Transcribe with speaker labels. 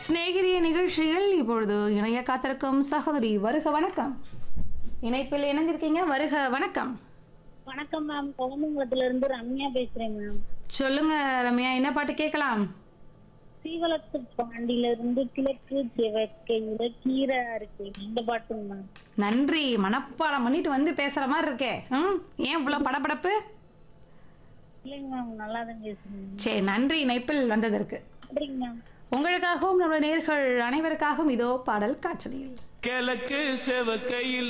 Speaker 1: சிநேகிதிய நிகழ்ச்சியில் இப்பொழுது இணைய காத்திருக்கும் சகோதரி வருக வணக்கம் இணைப்பில் இணைஞ்சிருக்கீங்க வருக வணக்கம்
Speaker 2: வணக்கம் மேம் குழம்புங்குளத்துல இருந்து ரம்யா பேசுறேன் மேம்
Speaker 1: சொல்லுங்க ரம்யா என்ன பாட்டு கேட்கலாம்
Speaker 2: சீவலத்து பாண்டியில இருந்து கிழக்கு கிழக்கையில கீரை இருக்கு இந்த பாட்டுங்க மேம்
Speaker 1: நன்றி மனப்பாடம் பண்ணிட்டு வந்து பேசுற மாதிரி இருக்கே ம் ஏன் இவ்வளோ படபடப்பு
Speaker 2: இல்லைங்க மேம் நல்லா தான் பேசுறேன்
Speaker 1: சரி நன்றி இணைப்பில் வந்ததற்கு
Speaker 2: நன்றிங்க மேம்
Speaker 1: உங்களுக்காகவும் நம்முடைய நேர்கள் அனைவருக்காகவும் இதோ பாடல் காற்றலியில்
Speaker 3: கிழக்கு செவக்கையில்